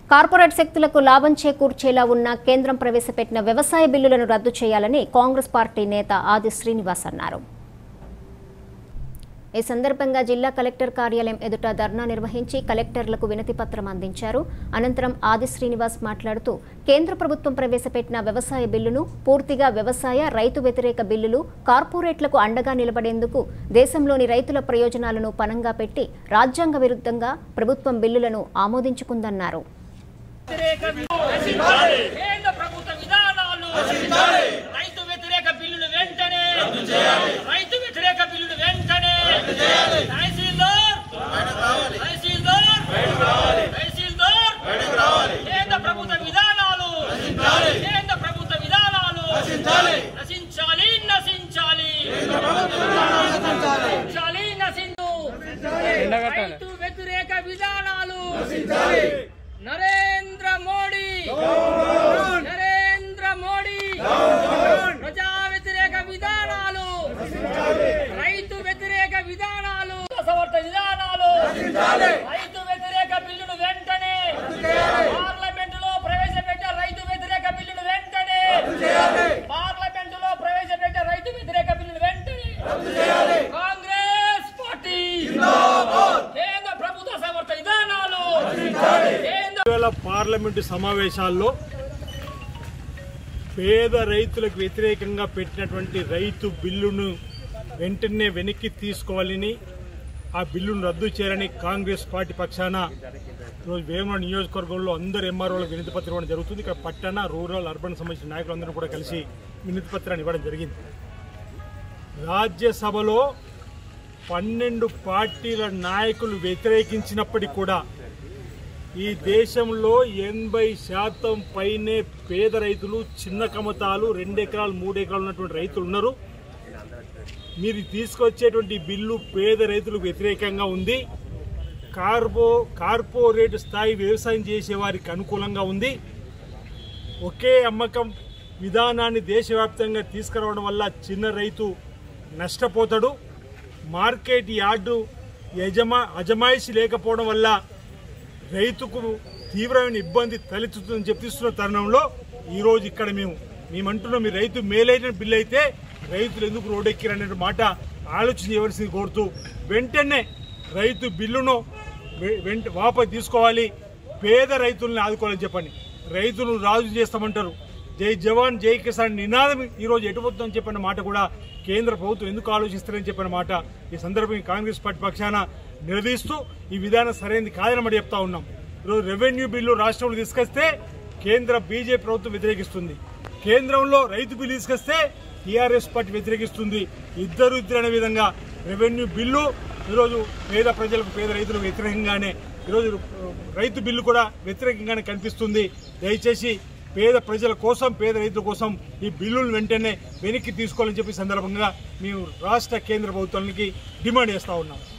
corporate శక్తులకు లాభం చేకూర్చేలా ఉన్న కేంద్రం ప్రవేశపెట్టిన వ్యవసాయ బిల్లులను రద్దు చేయాలని కాంగ్రెస్ పార్టీ నేత ఆది శ్రీనివాస్ అన్నారు ఈ సందర్భంగా జిల్లా కలెక్టర్ కార్యాలయం ఎదుట ధర్నా నిర్వహించి కలెక్టర్లకు వినతి పత్రం అందించారు అనంతరం ఆది శ్రీనివాస్ మాట్లాడుతూ కేంద్ర ప్రభుత్వం ప్రవేశపెట్టిన వ్యవసాయ బిల్లును పూర్తిగా వ్యవసాయ రైతు వ్యతిరేక బిల్లులు కార్పొరేట్లకు అండగా నిలబడేందుకు దేశంలోని రైతుల ప్రయోజనాలను పనంగా పెట్టి రాజ్యాంగ విరుద్ధంగా ప్రభుత్వం బిల్లులను ఆమోదించుకుందన్నారు కేంద్ర ప్రభుత్వ విధానాలు రైతు వ్యతిరేక బిల్లులు వెంటనే రైతు వ్యతిరేక బిల్లులు వెంటనే తహసీల్దార్ తహసీల్దార్ తహసీల్దార్ కేంద్ర ప్రభుత్వ విధానాలు కేంద్ర ప్రభుత్వ విధానాలు నశించాలి నశించాలి నశించాలి నశించు రైతు వ్యతిరేక విధానాలు నరేంద్ర మోడీ నరేంద్ర మోడీ ప్రజా వ్యతిరేక విధానాలు రైతు వ్యతిరేక విధానాలు సమర్థ విధానాలు రైతు వ్యతిరేక బిల్లును వెంటనే పార్లమెంటులో ప్రవేశపెట్టే రైతు వ్యతిరేక బిల్లును వెంటనే పార్లమెంటులో ప్రవేశపెట్టే రైతు వ్యతిరేక బిల్లును వెంటనే కాంగ్రెస్ పార్టీ కేంద్ర ప్రభుత్వ సమర్థ విధానాలు కేంద్ర వేల పార్లమెంటు సమావేశాల్లో పేద రైతులకు వ్యతిరేకంగా పెట్టినటువంటి రైతు బిల్లును వెంటనే వెనక్కి తీసుకోవాలని ఆ బిల్లును రద్దు చేయాలని కాంగ్రెస్ పార్టీ పక్షాన ఈరోజు వేమన నియోజకవర్గంలో అందరు ఎంఆర్ఓలకు వినతి పత్రం ఇవ్వడం జరుగుతుంది ఇక్కడ పట్టణ రూరల్ అర్బన్ సంబంధించిన నాయకులందరూ కూడా కలిసి వినతి పత్రాన్ని ఇవ్వడం జరిగింది రాజ్యసభలో పన్నెండు పార్టీల నాయకులు వ్యతిరేకించినప్పటికీ కూడా ఈ దేశంలో ఎనభై శాతం పైనే పేద రైతులు చిన్న కమతాలు రెండు ఎకరాలు మూడు ఎకరాలు ఉన్నటువంటి రైతులు ఉన్నారు మీరు తీసుకొచ్చేటువంటి బిల్లు పేద రైతులకు వ్యతిరేకంగా ఉంది కార్బో కార్పొరేట్ స్థాయి వ్యవసాయం చేసే వారికి అనుకూలంగా ఉంది ఒకే అమ్మకం విధానాన్ని దేశవ్యాప్తంగా తీసుకురావడం వల్ల చిన్న రైతు నష్టపోతాడు మార్కెట్ యార్డు యజమా అజమాయిషి లేకపోవడం వల్ల రైతుకు తీవ్రమైన ఇబ్బంది తలెత్తుతుందని చెప్పిస్తున్న తరుణంలో ఈరోజు ఇక్కడ మేము మేమంటున్నాం మీ రైతు మేలైన బిల్లు అయితే రైతులు ఎందుకు రోడ్డెక్కిరనే మాట ఆలోచన చేయవలసింది కోరుతూ వెంటనే రైతు బిల్లును వె- వెంట వాపసు తీసుకోవాలి పేద రైతుల్ని ఆదుకోవాలని చెప్పండి రైతులు రాజు చేస్తామంటారు జై జవాన్ జై కిసాన్ నినాదం ఈరోజు ఎటుపోతుందని చెప్పిన మాట కూడా కేంద్ర ప్రభుత్వం ఎందుకు ఆలోచిస్తారని చెప్పిన మాట ఈ సందర్భంగా కాంగ్రెస్ పార్టీ పక్షాన నిలదీస్తూ ఈ విధానం సరైనది కాదని మాట చెప్తా ఉన్నాం ఈరోజు రెవెన్యూ బిల్లు రాష్ట్రంలో తీసుకొస్తే కేంద్ర బీజేపీ ప్రభుత్వం వ్యతిరేకిస్తుంది కేంద్రంలో రైతు బిల్లు తీసుకొస్తే టీఆర్ఎస్ పార్టీ వ్యతిరేకిస్తుంది ఇద్దరు ఇద్దరు అనే విధంగా రెవెన్యూ బిల్లు ఈరోజు పేద ప్రజలకు పేద రైతులకు వ్యతిరేకంగానే ఈరోజు రైతు బిల్లు కూడా వ్యతిరేకంగానే కనిపిస్తుంది దయచేసి పేద ప్రజల కోసం పేద రైతుల కోసం ఈ బిల్లులను వెంటనే వెనక్కి తీసుకోవాలని చెప్పి సందర్భంగా మేము రాష్ట్ర కేంద్ర ప్రభుత్వానికి డిమాండ్ చేస్తా ఉన్నాం